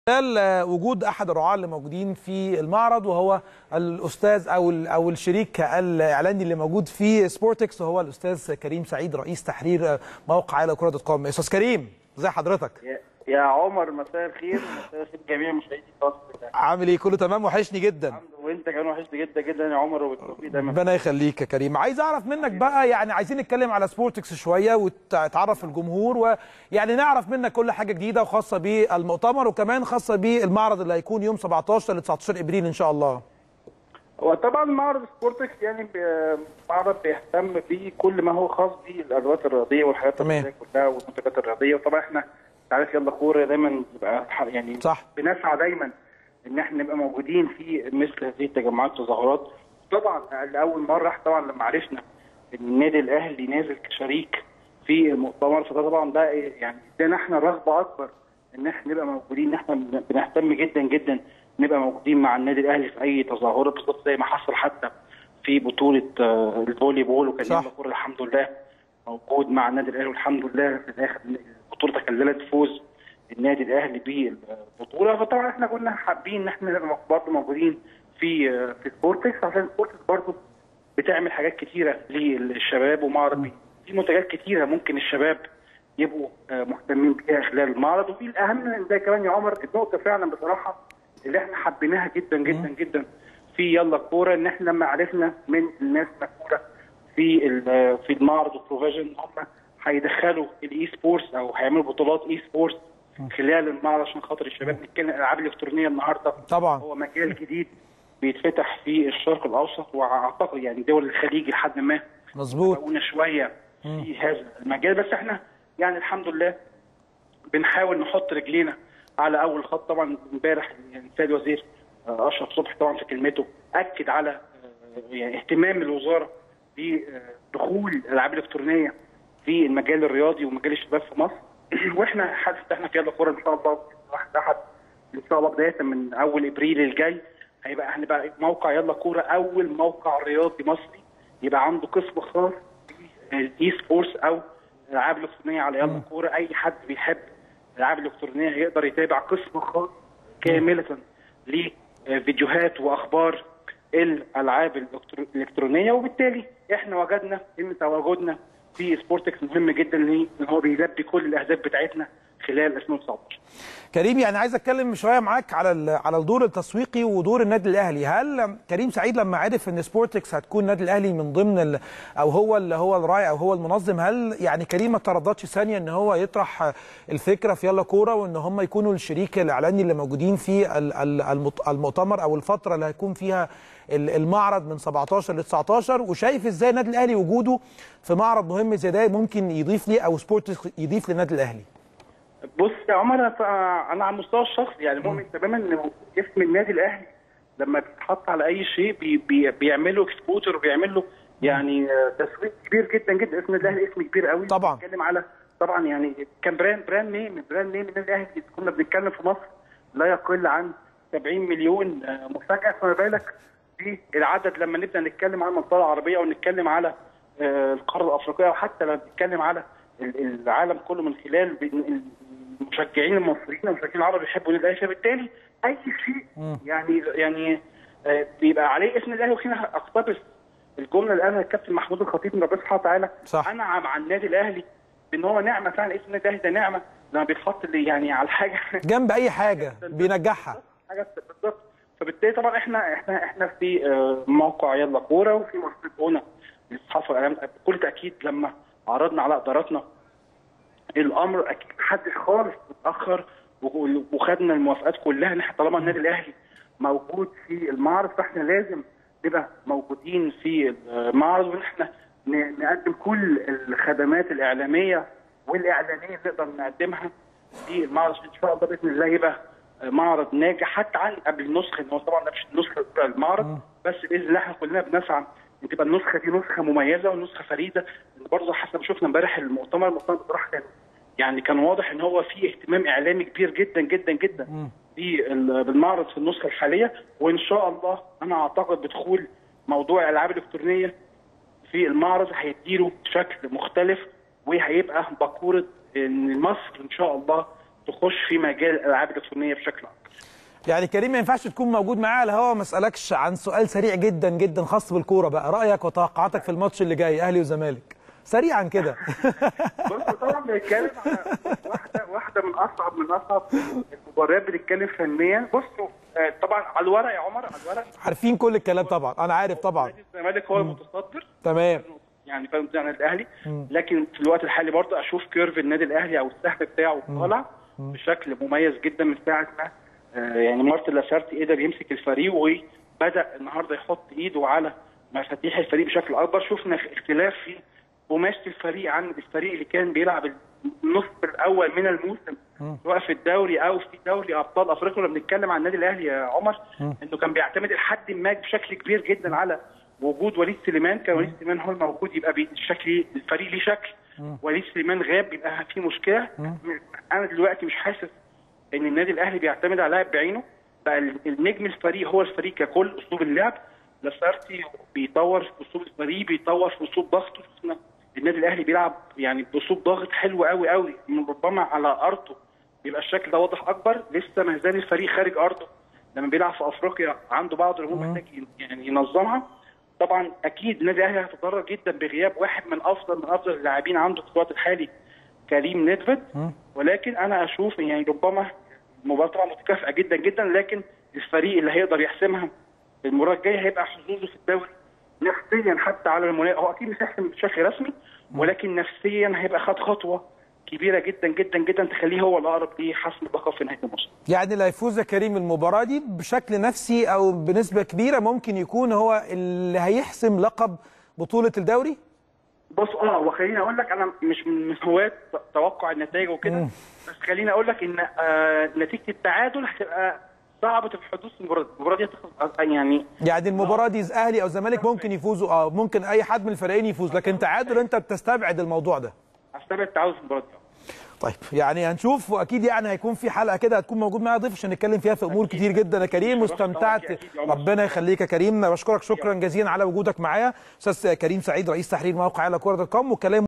خلال وجود احد الرعاة اللي موجودين في المعرض وهو الاستاذ او او الشريك الاعلاني اللي موجود في سبورتكس وهو الاستاذ كريم سعيد رئيس تحرير موقع على كره القدم استاذ كريم ازي حضرتك يا- يا عمر مساء الخير مساء الخير جميع مشاهدي قناه الأهلي. عامل ايه كله تمام وحشني جدا الحمد لله وانت كمان وحشني جدا جدا يا عمر وبالتوفيق دايما ربنا يخليك يا كريم عايز اعرف منك بقى يعني عايزين نتكلم على سبورتكس شويه وتعرف الجمهور ويعني نعرف منك كل حاجه جديده وخاصه بالمؤتمر وكمان خاصه بالمعرض اللي هيكون يوم 17 ل 19 ابريل ان شاء الله هو طبعا معرض سبورتكس يعني بي- معرض بيهتم بكل ما هو خاص بالادوات الرياضيه والحاجات تمام. الرياضيه كلها والمنتجات الرياضيه وطبعا احنا انت عارف يلا كوره دايما بيبقى ح- يعني صح. بنسعى دايما ان احنا نبقى موجودين في مثل هذه التجمعات والتظاهرات طبعا لاول مره إحنا طبعا لما عرفنا ان النادي الاهلي نازل كشريك في المؤتمر فده طبعا ده إيه يعني ادانا احنا رغبه اكبر ان احنا نبقى موجودين ان احنا بن- بنهتم جدا جدا نبقى موجودين مع النادي الاهلي في اي تظاهرات بالظبط زي ما حصل حتى في بطوله آه، الفولي بول وكان صح. يلا كوره الحمد لله موجود مع النادي الاهلي والحمد لله في الاخر البطوله تكللت فوز النادي الاهلي بالبطوله فطبعا احنا كنا حابين ان احنا نبقى برضه موجودين في آه، في سبورتكس عشان سبورتكس برضه بتعمل حاجات كتيره للشباب ومعرض في منتجات كتيره ممكن الشباب يبقوا آه، مهتمين بيها خلال المعرض وفي الاهم من ده كمان يا عمر النقطه فعلا بصراحه اللي احنا حبيناها جدا جدا جدا في يلا كوره ان احنا لما عرفنا من الناس مسؤوله في ال- في المعرض وبروفيجن هم هيدخلوا الاي سبورتس او هيعملوا بطولات اي سبورتس خلال المعرض عشان خاطر الشباب نتكلم الالعاب الالكترونيه النهارده طبعا هو مجال جديد بيتفتح في الشرق الاوسط واعتقد يعني دول الخليج لحد ما مظبوط سبقونا شويه في هذا المجال بس احنا يعني الحمد لله بنحاول نحط رجلينا على اول خط طبعا امبارح يعني السيد وزير آه، اشرف صبحي طبعا في كلمته اكد على آه، يعني اهتمام الوزاره بدخول الالعاب الالكترونيه في المجال الرياضي ومجال الشباب في مصر واحنا حاسس احنا في يلا كوره ان شاء الله واحد احد ان شاء الله بدايه من اول ابريل الجاي هيبقى هنبقى موقع يلا كوره اول موقع رياضي مصري يبقى عنده قسم خاص اي سبورتس او الالعاب الالكترونيه على يلا كوره اي حد بيحب الالعاب الالكترونيه يقدر يتابع قسم خاص كامله لفيديوهات واخبار الالعاب الإلكترو- الالكترونيه وبالتالي احنا وجدنا ان تواجدنا في سبورتكس مهم جدا ليه؟ ان هو بيلبي كل الاهداف بتاعتنا خلال 2019 كريم يعني عايز اتكلم شويه معاك على ال- على الدور التسويقي ودور النادي الاهلي هل كريم سعيد لما عرف ان سبورتكس هتكون النادي الاهلي من ضمن ال او هو اللي هو الراعي او هو المنظم هل يعني كريم ما ترددش ثانيه ان هو يطرح الفكره في يلا كوره وان هم يكونوا الشريك الاعلاني اللي موجودين في ال- ال- المط- المؤتمر او الفتره اللي هيكون فيها ال- المعرض من 17 ل 19 وشايف ازاي النادي الاهلي وجوده في معرض مهم زي ده ممكن يضيف ليه او سبورتكس يضيف للنادي الاهلي بص يا عمر انا انا على المستوى الشخصي يعني مؤمن تماما ان اسم النادي الاهلي لما بيتحط على اي شيء بي بي بيعمل له اكسبوجر وبيعمل له يعني آه، تسويق كبير جدا جدا اسم النادي الاهلي اسم كبير قوي طبعاً. بنتكلم على طبعا يعني كان براند براند نيم براند نيم النادي الاهلي كنا بنتكلم في مصر لا يقل عن 70 مليون آه، مفاجاه فما بالك بالعدد لما نبدا نتكلم عن المنطقه العربيه ونتكلم على آه، القاره الافريقيه وحتى لما بنتكلم على ال- العالم كله من خلال بن- المشجعين المصريين والمشجعين العرب بيحبوا النادي الاهلي فبالتالي اي شيء يعني يعني آه، بيبقى عليه اسم الاهلي وهنا اقتبس الجمله اللي قالها الكابتن محمود الخطيب من ربنا سبحانه وتعالى صح. انعم على النادي الاهلي بان هو نعمه فعلا اسم النادي الاهلي ده نعمه لما بيتحط اللي يعني على الحاجه جنب اي حاجه بينجحها حاجه بالظبط فبالتالي طبعا احنا احنا احنا في آه، موقع يلا كوره وفي مصر للصحافه والاعلام بكل تاكيد لما عرضنا على اداراتنا الامر اكيد محدش خالص اتاخر و- وخدنا الموافقات كلها ان احنا طالما النادي الاهلي موجود في المعرض فاحنا لازم نبقى موجودين في المعرض وان احنا ن- نقدم كل الخدمات الاعلاميه والاعلانيه اللي نقدر نقدمها في المعرض ان شاء الله باذن الله يبقى معرض ناجح حتى عن قبل النسخه ان هو طبعا ده مش النسخه بتاع المعرض بس باذن الله احنا كلنا بنسعى ان تبقى النسخه دي نسخه مميزه ونسخه فريده برضه حسب شفنا امبارح المؤتمر المؤتمر بصراحه كان يعني كان واضح ان هو في اهتمام اعلامي كبير جدا جدا جدا بال- بالمعرض في النسخه الحاليه وان شاء الله انا اعتقد بدخول موضوع الالعاب الالكترونيه في المعرض هيديله شكل مختلف وهيبقى باكوره ان مصر ان شاء الله تخش في مجال الالعاب الالكترونيه بشكل اكبر يعني كريم ما ينفعش تكون موجود معايا على الهوا ما اسالكش عن سؤال سريع جدا جدا خاص بالكوره بقى رايك وتوقعاتك في الماتش اللي جاي اهلي وزمالك سريعا كده بص طبعا بنتكلم على واحده واحده من اصعب من اصعب المباريات بنتكلم فنيا بصوا آه، طبعا على الورق يا عمر على الورق عارفين كل الكلام طبعا انا عارف طبعا نادي الزمالك هو المتصدر تمام يعني فاهم بتاع النادي الاهلي لكن في الوقت الحالي برضه اشوف كيرف النادي الاهلي او السهم بتاعه طالع بشكل مميز جدا من ساعه ما آه، يعني مارتن لاسارتي قدر يمسك الفريق وبدا النهارده يحط ايده على مفاتيح الفريق بشكل اكبر شفنا اختلاف في قماشه الفريق عن الفريق اللي كان بيلعب النصف الاول من الموسم سواء في الدوري او في دوري ابطال افريقيا لما بنتكلم عن النادي الاهلي يا عمر انه كان بيعتمد لحد ما بشكل كبير جدا على وجود وليد سليمان كان وليد سليمان هو الموجود يبقى بالشكل الفريق ليه شكل وليد سليمان غاب بيبقى في مشكله انا دلوقتي مش حاسس ان النادي الاهلي بيعتمد على لاعب بعينه بقى النجم الفريق هو الفريق ككل اسلوب اللعب لاسارتي بيطور في اسلوب الفريق بيطور في اسلوب ضغطه شفنا النادي الاهلي بيلعب يعني باسلوب ضاغط حلو قوي قوي من ربما على ارضه بيبقى الشكل ده واضح اكبر لسه ما زال الفريق خارج ارضه لما بيلعب في افريقيا عنده بعض الامور محتاج يعني ينظمها طبعا اكيد النادي الاهلي هيتضرر جدا بغياب واحد من افضل من افضل اللاعبين عنده في الوقت الحالي كريم نيدفيد ولكن انا اشوف يعني ربما المباراه طبعا متكافئه جدا جدا لكن الفريق اللي هيقدر يحسمها المباراه الجايه هيبقى حظوظه في الدوري نفسيا حتى على المنافس هو اكيد مش هيحسم بشكل رسمي ولكن نفسيا هيبقى خد خطوه كبيره جدا جدا جدا تخليه هو الاقرب لحسم اللقب في نهايه الموسم. يعني اللي هيفوز يا كريم المباراه دي بشكل نفسي او بنسبه كبيره ممكن يكون هو اللي هيحسم لقب بطوله الدوري؟ بص اه وخليني اقول لك انا مش من هواة توقع النتائج وكده بس خليني اقول لك ان آه نتيجه التعادل هتبقى صعبه الحدوث في المباراه المباراه دي هتخلص يعني يعني المباراه دي اهلي او زمالك ممكن يفوزوا اه ممكن اي حد من الفريقين يفوز لكن تعادل انت بتستبعد الموضوع ده هستبعد التعادل في المباراه دي طيب يعني هنشوف واكيد يعني هيكون في حلقه كده هتكون موجود معايا ضيف عشان نتكلم فيها في امور كتير جدا يا كريم واستمتعت ربنا يخليك يا كريم بشكرك شكرا جزيلا على وجودك معايا استاذ كريم سعيد رئيس تحرير موقع على كوره كوم وكلام